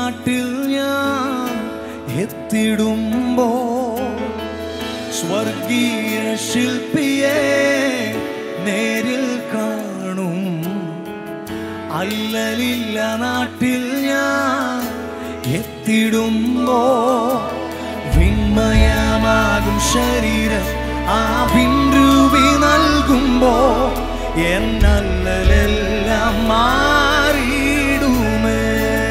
നാട്ടിൽ ഞാൻ എത്തിടുമ്പോ സ്വർഗീയ ശില്പിയെ നേരിൽ കാണും അല്ലലില്ല നാട്ടിൽ ഞാൻ എത്തിടുമ്പോ വിണ്മയമാകും ശരീരം ആ പിൻരൂപി നൽകുമ്പോ എന്നല്ലലെല്ലാം മാറിയിടുമേ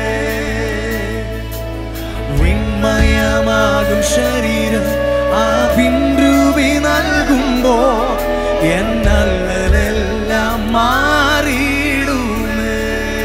വിണ്മയമാകും ശരീരം ആ പിൻരൂപി നൽകുമ്പോ എന്നല്ലലെല്ലാം മാറിയിടുമേ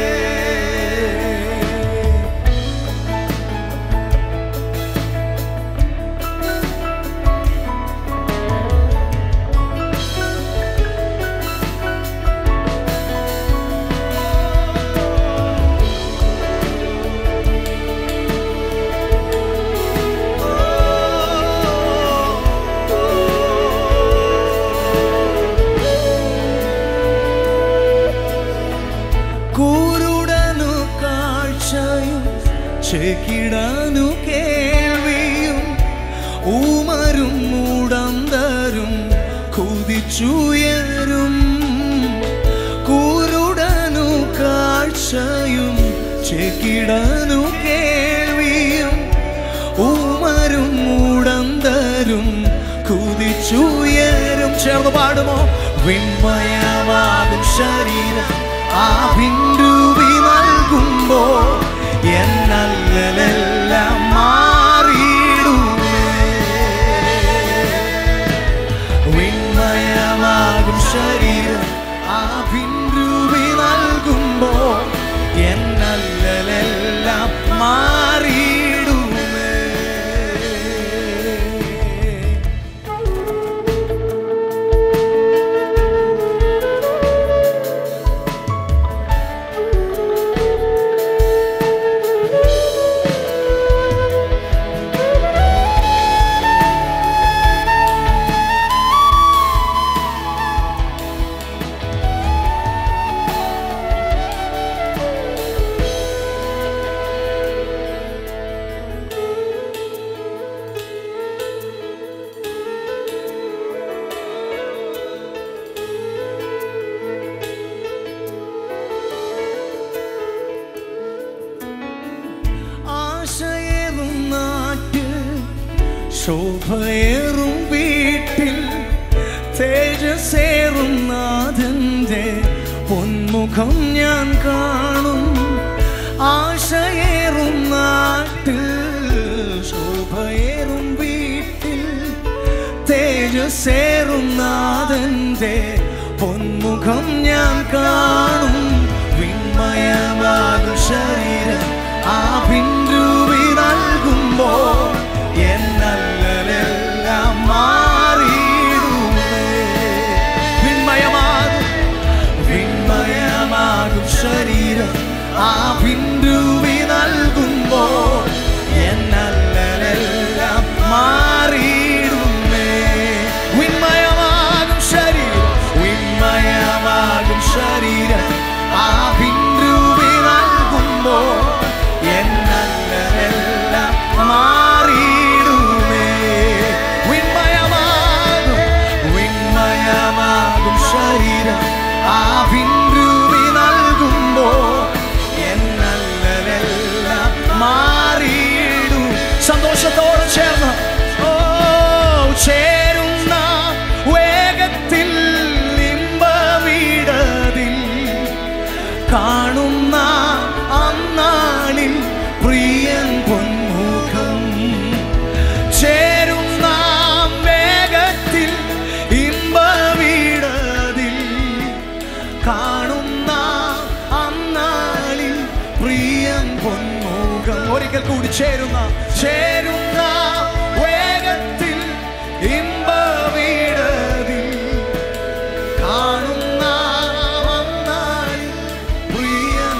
കൂരുടനു കാഴ്ചയും ചെകിടനു കേൾവിയും ഊമരും മൂടന്തരും കുതിച്ചുയരും കൂരുടനു കാഴ്ചയും ചെകിടനു കേൾവിയും ഊമരും മൂടന്തരും കുതിച്ചുയരും ചേർന്ന് പാടുമോ വിണ്മയമാകും ശരീരം ആ പിന്തുവി നൽകുമ്പോ എന്നല്ലെല്ലാം മാറിയിടുമേ വിണ്മയമാകും ശരീരം ആ പിന്തുവി നൽകുമ്പോ എന്നല്ലെല്ലാം മാറിയിടുമേ ആശയേറും നാട്ടിൽ ശോഭയേറും വീട്ടിൽ തേജസേറും നാഥന്റെ പൊന്മുഖം ഞാൻ കാണും ആശയേറും നാട്ടിൽ ശോഭയേറും വീട്ടിൽ തേജസേറും നാഥന്റെ പൊന്മുഖം ഞാൻ കാണും വിണ്മയമാകും ശരീരം ആ പിന്തുവി നൽകുമ്പോ എന്നല്ലെല്ലാം മാറിയിടുമേ വിണ്മയമാകും വിണ്മയമാകും ശരീരം ആ പിന്തുവി നൽകുമ്പോ എന്നല്ലെല്ലാം മാറിയിടുമേ വിണ്മയമാകും ശരീരം വിണ്മയമാകും ശരീരം ആ പിന്തുവി നൽകുമ്പോ എന്നല്ലെല്ലാം മാറിയിടുമേ വിണ്മയമാകും വിണ്മയമാകും ശരീരം ആ പിന്തുവി നൽകുമ്പോ എന്നല്ലെല്ലാം മാറിയിടും സന്തോഷത്തോടെ ചേർന്ന് ഓ ചേരുന്ന വേഗത്തിൽ ഇമ്പവിടതിൽ കാണുന്ന അന്നാളിൽ പ്രിയൻ പൊന്മുഖം ചേരുന്ന വേഗത്തിൽ ഇമ്പവിടതിൽ കാണുന്ന അന്നാളിൽ പ്രിയൻ പൊന്മുഖം ഒരിക്കൽ കൂടി ചേരുന്ന ചേരുന്ന വേഗത്തിൽ ഇമ്പവിടതിൽ കാണുന്ന അന്നാളിൽ പ്രിയൻ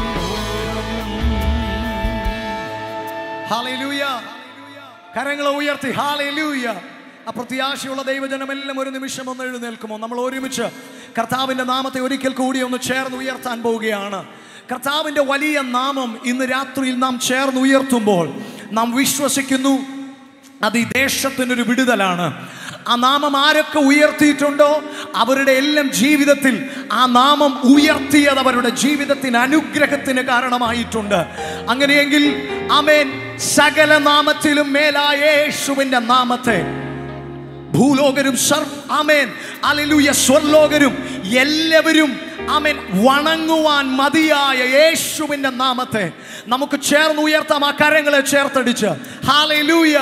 ഹാലൂയ കരങ്ങളെ ഉയർത്തി ഹാലൂയ ആ പ്രത്യാശയുള്ള ദൈവജനമെല്ലാം ഒരു നിമിഷം ഒന്ന് എഴുന്നേൽക്കുമോ നമ്മൾ ഒരുമിച്ച് കർത്താവിന്റെ നാമത്തെ ഒരിക്കൽ കൂടി ഒന്ന് ചേർന്ന് ഉയർത്താൻ പോവുകയാണ് കർത്താവിൻ്റെ വലിയ നാമം ഇന്ന് രാത്രിയിൽ നാം ചേർന്ന് ഉയർത്തുമ്പോൾ നാം വിശ്വസിക്കുന്നു അത് ഈ ദേശത്തിനൊരു വിടുതലാണ് ആ നാമം ആരൊക്കെ ഉയർത്തിയിട്ടുണ്ടോ അവരുടെ എല്ലാം ജീവിതത്തിൽ ആ നാമം ഉയർത്തിയത് അവരുടെ ജീവിതത്തിന് അനുഗ്രഹത്തിന് കാരണമായിട്ടുണ്ട് അങ്ങനെയെങ്കിൽ അമേൻ സകല നാമത്തിലും മേലായ യേശുവിൻ്റെ നാമത്തെ ഭൂലോകരും സർ ആമേൻ അലലുയ സ്വർലോകരും എല്ലാവരും ആമേൻ വണങ്ങുവാൻ മതിയായ യേശുവിൻ്റെ നാമത്തെ നമുക്ക് ചേർന്ന് ഉയർത്താം ആ കരങ്ങളെ ചേർത്തടിച്ച് ഹാലലൂയ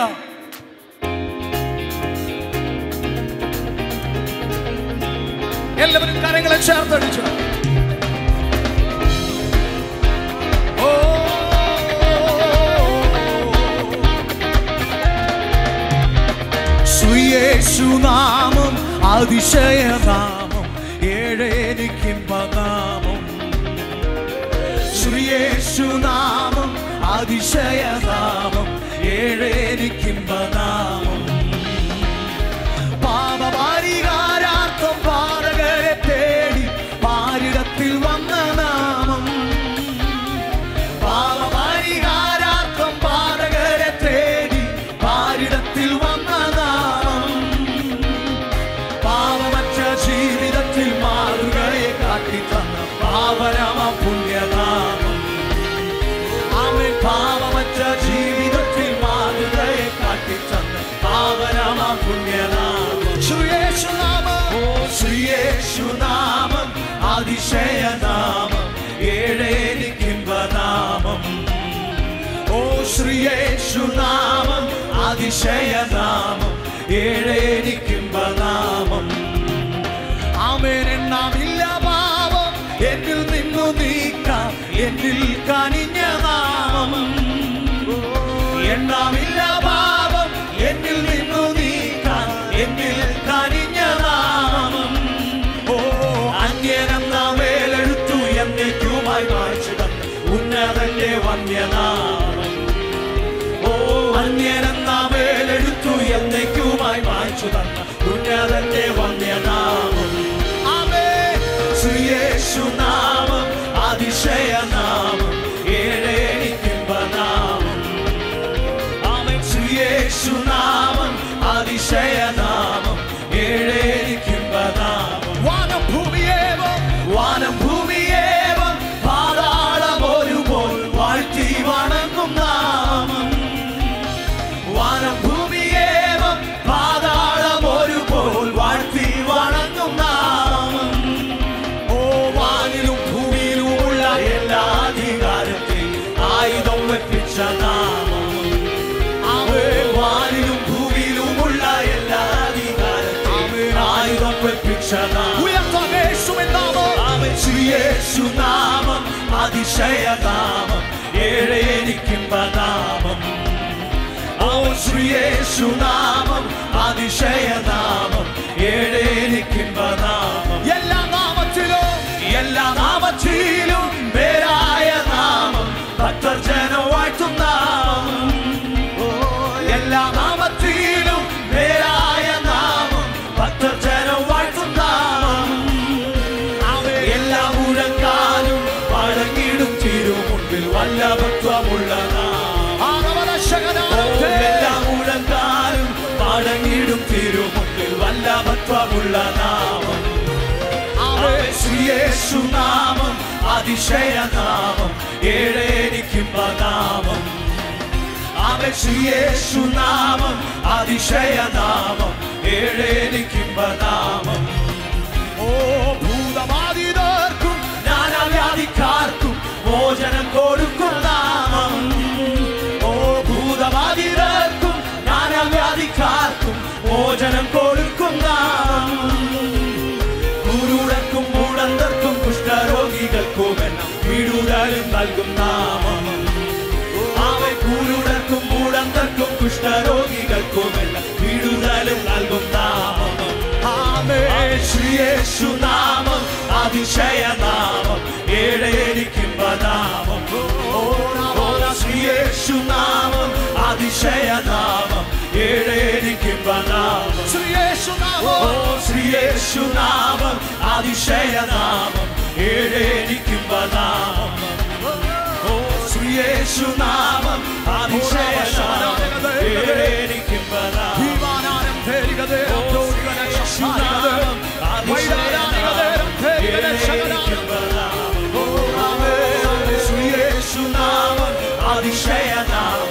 എല്ലാവരും കരങ്ങളെ ചേർത്തടിച്ച് ഓ ശ്രീയേശുനാമം അതിശയനാമം ഏഴേനിക്കിമ്പനാമം ശ്രീയേശുനാമം അതിശയനാമം ഏഴേനിക്കിമ്പനാമം പാപപരിഹാരാർത്ഥം പാതകരെ തേടി പാരിടത്തിൽ വന്ന നാമം പാപപരിഹാരാർത്ഥം പാതകരെ തേടി പാരിടത്തിൽ വന്ന നാമം പാവമറ്റ ജീവിതത്തിൽ മാറുകളെ കാട്ടിത്തന്ന പാവനമ പുണ്യനാമം അവൻ പാവമറ്റ ജീവിതത്തിൽ മാറുകളെ കാട്ടിത്തന്ന പാവനമ പുണ്യനാമം ശ്രീയേശുനാമം ഓ ശ്രീയേശുനാമം അതിശയനാമം ഏഴേനിക്കിമ്പനാമം ഓ ശ്രീയേശുനാമം അതിശയനാമം ഏഴേനിക്കിമ്പനാമം ആമേൻ എണ്ണാമില്ല പാപം എന്നിൽ നിന്നു നീക്കാം എന്നിൽ കനിഞ്ഞ നാമം എണ്ണാമില്ല പാപം എന്നിൽ നിന്നു നീക്കാം എന്നിൽ കനിഞ്ഞ നാമം ഓ അന്യനെന്ന മേലെഴുത്തു എന്നേക്കുമായി മായ്ച്ചു തന്ന ഉന്നതന്റെ വന്യനാമം ഓ അന്യനെന്ന മേലെഴുത്തു എന്നേക്കുമായി മായ്ച്ചു തന്ന ഉന്നതന്റെ വന്യനാമം ആമേൻ. ശ്രീയേശുനാമം അതിശയനാമം ഏഴേനിക്കിമ്പനാമം ആമേൻ. ശ്രീയേശുനാമം അതിശയനാമം ഏഴേനിക്കിമ്പനാമം വാനം ഭൂമിയേവം വാനം ഭൂമിയേവം പാതാളം ഒരുപോൽ വാഴ്ത്തി വണങ്ങും നാമം വാനം ഭൂമിയേവം പാതാളം ഒരുപോൽ വാഴ്ത്തി വണങ്ങും നാമം ഓ വാനിലും ഭൂമിയിലുമുള്ള എല്ലാ അധികാരത്തെ ആയുധം വെപ്പിച്ച നാമം അവേ വാനിലും ഭൂമിയിലുമുള്ള എല്ലാ അധികാരത്തെ ആയുധം വെപ്പിച്ച നാമം യേശുനാമം അതിശയനാമം ഏഴേനിക്കിമ്പനാമം ഓ ശ്രീയേശുനാമം അതിശയനാമം ഏഴേനിക്കിമ്പനാമം എല്ലാ നാമത്തിലും എല്ലാ നാമത്തിലും പേരായ നാമം ഭക്തർ ജനം വാഴ്ത്തും നാമം ഓ, എല്ലാ നാമത്തിലും പേരായ നാമം ഭക്തർ ജനം വാഴ്ത്തും നാമം അവേ എല്ലാ മുഴക്കാലും വഴങ്ങിടും തിരുമുൻപിൽ വല്ലഭത്വമുള്ള എല്ലാ മുഴക്കാലും വഴങ്ങിടും തിരുമുൻപിൽ വല്ലഭത്വമുള്ള നാമം അവേ ശ്രീയേശുനാമം അതിശയനാമം ഏഴേനിക്കുമ്പനാമം അവൻ ശ്രീയേശുനാമം അതിശയനാമം ഏഴേനിക്കുമ്പനാമം ഓ ഭൂതബാധിതർക്കും നാനാവ്യാധിക്കാർക്കും മോചനം കൊടുക്കും നാമം ഓ ഭൂതബാധിതർക്കും നാനാവ്യാധിക്കാർക്കും മോചനം കൊടുക്കും നാമം കുരുടർക്കും മൂടന്തർക്കും കുഷ്ഠരോഗികൾക്കും എണ്ണം വിടുതലും നൽകും നാമം അവൻ കുരുടർക്കും മൂടന്തർക്കും കുഷ്ഠരോഗികൾക്കും എല്ലാം വിടുതലും നൽകും നാമം ആമേൻ. ശ്രീയേശുനാമം അതിശയനാമം ഏഴേനിക്കുമ്പനാമം ഓ ശ്രീയേശുനാമം അതിശയനാമം ഏഴേനിക്കുമ്പനാമം ശ്രീയേശുനാമം ഓ ശ്രീയേശുനാമം അതിശയനാമം ഏഴേനിക്കുമ്പനാമം യേശുനാമം അതിശയനാമം എനിക്കും ബലം ദീവാനാനം തേരികതേരം തോടികനെ ശാരികതേരം വൈരാനാനികതേരം തേരികനെ ശകനാനം യേശുനാമം അതിശയനാമം